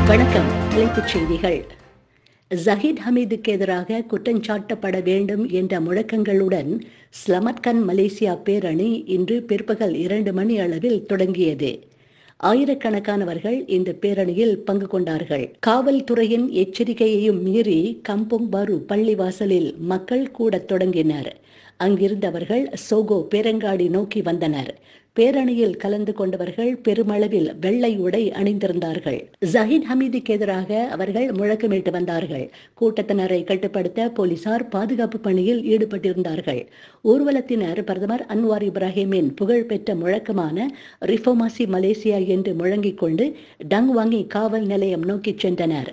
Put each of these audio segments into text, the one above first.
வணக்கம் தலைப்புச் செய்திகள் ஜஹீத் ஹமீதுக்கு எதிராக குற்றஞ்சாட்டப்பட வேண்டும் என்ற முழக்கங்களுடன் ஸ்லமட்கன் மலேசியா பேரணி இன்று பிற்பகல் இரண்டு மணி அளவில் தொடங்கியது ஆயிரக்கணக்கானவர்கள் இந்த பேரணியில் பங்கு கொண்டார்கள் காவல்துறையின் எச்சரிக்கையையும் மீறி கம்போங் பாரு பள்ளிவாசலில் மக்கள் கூடத் தொடங்கினர் அங்கிருந்தவர்கள் சோகோ பேரங்காடி நோக்கி வந்தனர் பேரணியில் கலந்து கொண்டவர்கள் பெருமளவில் வெள்ளை உடை அணிந்திருந்தார்கள் ஜஹீத் ஹமீதுக்கு எதிராக அவர்கள் முழக்கமிட்டு வந்தார்கள் கூட்டத்தினரை கட்டுப்படுத்த போலீசார் பாதுகாப்பு பணியில் ஈடுபட்டிருந்தார்கள் ஊர்வலத்தினர் பிரதமர் அன்வார் இப்ராஹிமின் புகழ்பெற்ற முழக்கமான ரிஃபோமாசி மலேசியா என்று முழங்கிக் கொண்டு டங்வாங்கி காவல் நிலையம் நோக்கிச் சென்றனர்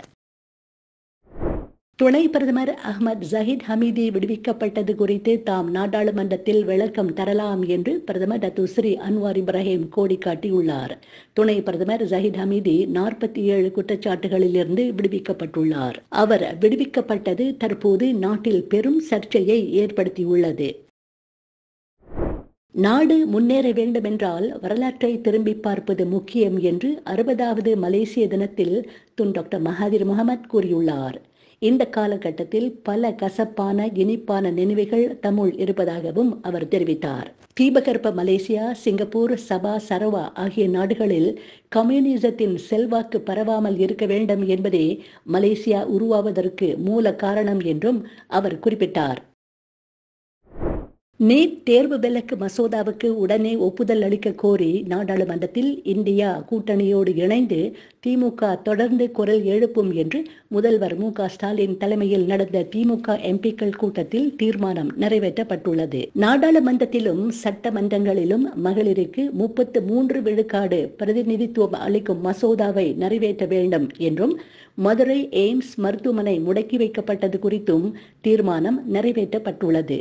துணை பிரதமர் அஹ்மத் ஜஹீத் ஹமீதி விடுவிக்கப்பட்டது குறித்து தாம் நாடாளுமன்றத்தில் விளக்கம் தரலாம் என்று பிரதமர் டத்து ஸ்ரீ அன்வார் இப்ராஹிம் கோடி காட்டியுள்ளார் துணை பிரதமர் ஜஹீத் ஹமீதி நாற்பத்தி ஏழு குற்றச்சாட்டுகளிலிருந்து விடுவிக்கப்பட்டுள்ளார் அவர் விடுவிக்கப்பட்டது தற்போது நாட்டில் பெரும் சர்ச்சையை ஏற்படுத்தியுள்ளது நாடு முன்னேற வேண்டுமென்றால் வரலாற்றை திரும்பி பார்ப்பது முக்கியம் என்று அறுபதாவது மலேசிய தினத்தில் துன் டாக்டர் மகாதிர் முகமது கூறியுள்ளார் இந்த காலகட்டத்தில் பல கசப்பான இனிப்பான நினைவுகள் தம்முள் இருப்பதாகவும் அவர் தெரிவித்தார் தீபகற்ப மலேசியா சிங்கப்பூர் சபா சரவா ஆகிய நாடுகளில் கம்யூனிசத்தின் செல்வாக்கு பரவாமல் இருக்க வேண்டும் என்பதே மலேசியா உருவாவதற்கு மூல காரணம் என்றும் அவர் குறிப்பிட்டார் நீட் தேர்வு விலக்கு மசோதாவுக்கு உடனே ஒப்புதல் அளிக்க கோரி நாடாளுமன்றத்தில் இந்தியா கூட்டணியோடு இணைந்து திமுக தொடர்ந்து குரல் எழுப்பும் என்று முதல்வர் மு ஸ்டாலின் தலைமையில் நடந்த திமுக எம்பிக்கள் கூட்டத்தில் தீர்மானம் நிறைவேற்றப்பட்டுள்ளது நாடாளுமன்றத்திலும் சட்டமன்றங்களிலும் மகளிருக்கு முப்பத்து மூன்று விழுக்காடு பிரதிநிதித்துவம் அளிக்கும் மசோதாவை நிறைவேற்ற வேண்டும் என்றும் மதுரை எய்ம்ஸ் மருத்துவமனை முடக்கி வைக்கப்பட்டது குறித்தும் தீர்மானம் நிறைவேற்றப்பட்டுள்ளது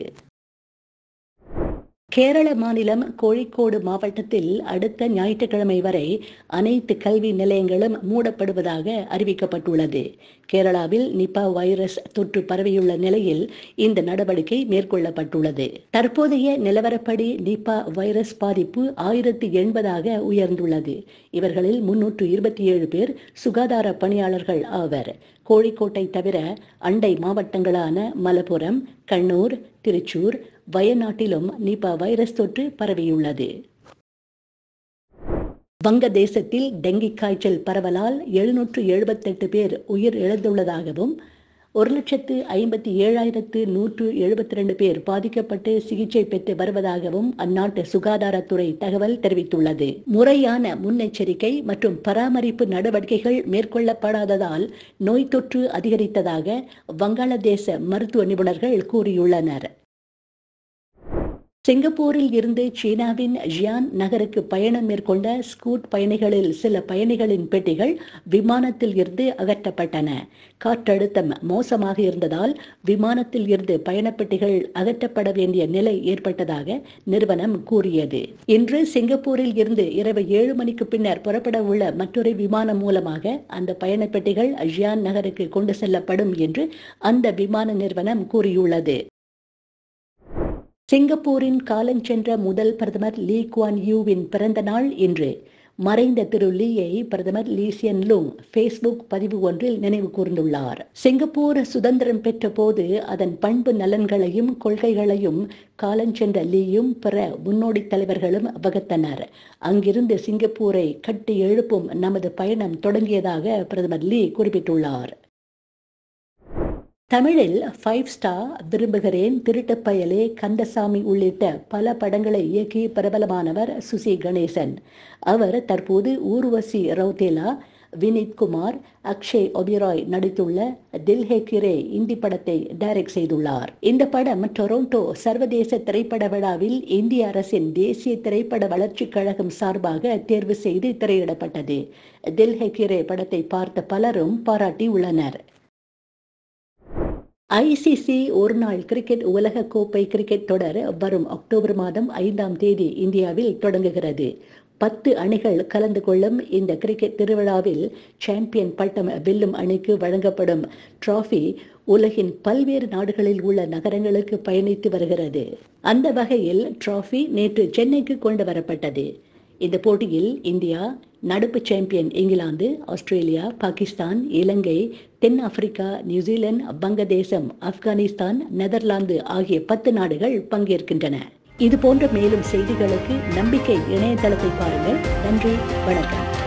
கேரள மாநிலம் கோழிக்கோடு மாவட்டத்தில் அடுத்த ஞாயிற்றுக்கிழமை வரை அனைத்து கல்வி நிலையங்களும் மூடப்படுவதாக அறிவிக்கப்பட்டுள்ளது கேரளாவில் நிபா வைரஸ் தொற்று பரவியுள்ள நிலையில் இந்த நடவடிக்கை மேற்கொள்ளப்பட்டுள்ளது தற்போதைய நிலவரப்படி நிபா வைரஸ் பாதிப்பு ஆயிரத்தி எண்பதாக உயர்ந்துள்ளது இவர்களில் முன்னூற்று இருபத்தி ஏழு பேர் சுகாதார பணியாளர்கள் ஆவர் கோழிக்கோட்டை தவிர அண்டை மாவட்டங்களான மலப்புரம் கண்ணூர் திருச்சூர் வயநாட்டிலும் நிபா வைரஸ் தொற்று பரவியுள்ளது வங்கதேசத்தில் டெங்கி காய்ச்சல் பரவலால் எழுநூற்று எழுபத்தெட்டு பேர் உயிர் இழந்துள்ளதாகவும் ஒரு லட்சத்து ஐம்பத்தி ஏழாயிரத்து நூற்று எழுபத்தி ரெண்டு பேர் பாதிக்கப்பட்டு சிகிச்சை பெற்று வருவதாகவும் அந்நாட்டு சுகாதாரத்துறை தகவல் தெரிவித்துள்ளது முறையான முன்னெச்சரிக்கை மற்றும் பராமரிப்பு நடவடிக்கைகள் மேற்கொள்ளப்படாததால் நோய் தொற்று அதிகரித்ததாக வங்காளதேச மருத்துவ நிபுணர்கள் கூறியுள்ளனர் சிங்கப்பூரில் இருந்து சீனாவின் ஜியான் நகருக்கு பயணம் மேற்கொண்ட ஸ்கூட் பயணிகளில் சில பயணிகளின் பெட்டிகள் விமானத்தில் இருந்து அகற்றப்பட்டன காற்றழுத்தம் மோசமாக இருந்ததால் விமானத்தில் இருந்து பயணப்பெட்டிகள் அகற்றப்பட வேண்டிய நிலை ஏற்பட்டதாக நிறுவனம் கூறியது இன்று சிங்கப்பூரில் இருந்து இரவு ஏழு மணிக்கு பின்னர் புறப்பட உள்ள மற்றொரு விமானம் மூலமாக அந்த பயணப்பெட்டிகள் ஜியான் நகருக்கு கொண்டு செல்லப்படும் என்று அந்த விமான நிறுவனம் கூறியுள்ளது சிங்கப்பூரின் காலஞ்சென்ற முதல் பிரதமர் லீ குவான் யூவின் பிறந்த நாள் இன்று மறைந்த திரு லீயை பிரதமர் லீ சியன் லூங் ஃபேஸ்புக் பதிவு ஒன்றில் நினைவு கூர்ந்துள்ளார் சிங்கப்பூர் சுதந்திரம் பெற்ற போது அதன் பண்பு நலன்களையும் கொள்கைகளையும் காலஞ்சென்ற லீயும் பிற முன்னோடி தலைவர்களும் வகுத்தனர் அங்கிருந்து சிங்கப்பூரை கட்டி எழுப்பும் நமது பயணம் தொடங்கியதாக பிரதமர் லீ குறிப்பிட்டுள்ளார் தமிழில் ஃபைவ் ஸ்டார் விரும்புகிறேன் திருட்டப்பயலே கந்தசாமி உள்ளிட்ட பல படங்களை இயக்கி பிரபலமானவர் சுசி கணேசன் அவர் தற்போது ஊர்வசி ரவுதேலா வினித் குமார் அக்ஷய் ஒபிராய் நடித்துள்ள தில் ஹே கிரே இந்தி படத்தை டைரக்ட் செய்துள்ளார் இந்த படம் டொரண்டோ சர்வதேச திரைப்பட விழாவில் இந்திய அரசின் தேசிய திரைப்பட வளர்ச்சிக் கழகம் சார்பாக தேர்வு செய்து திரையிடப்பட்டது தில் ஹே கிரே படத்தை பார்த்த பலரும் பாராட்டி உள்ளனர் ஐசிசி ஒருநாள் கிரிக்கெட் உலக கோப்பை கிரிக்கெட் தொடர் வரும் அக்டோபர் மாதம் ஐந்தாம் தேதி இந்தியாவில் தொடங்குகிறது பத்து அணிகள் கலந்து கொள்ளும் இந்த கிரிக்கெட் திருவிழாவில் சாம்பியன் பட்டம் வெல்லும் அணிக்கு வழங்கப்படும் டிராஃபி உலகின் பல்வேறு நாடுகளில் உள்ள நகரங்களுக்கு பயணித்து வருகிறது அந்த வகையில் டிராஃபி நேற்று சென்னைக்கு கொண்டு வரப்பட்டது இந்த போட்டியில் இந்தியா நடப்பு சாம்பியன் இங்கிலாந்து ஆஸ்திரேலியா பாகிஸ்தான் இலங்கை தென் ஆப்பிரிக்கா நியூசிலாந்து வங்கதேசம் ஆப்கானிஸ்தான் நெதர்லாந்து ஆகிய பத்து நாடுகள் பங்கேற்கின்றன இது போன்ற மேலும் செய்திகளுக்கு நம்பிக்கை இணையதளத்தை பாருங்கள் நன்றி வணக்கம்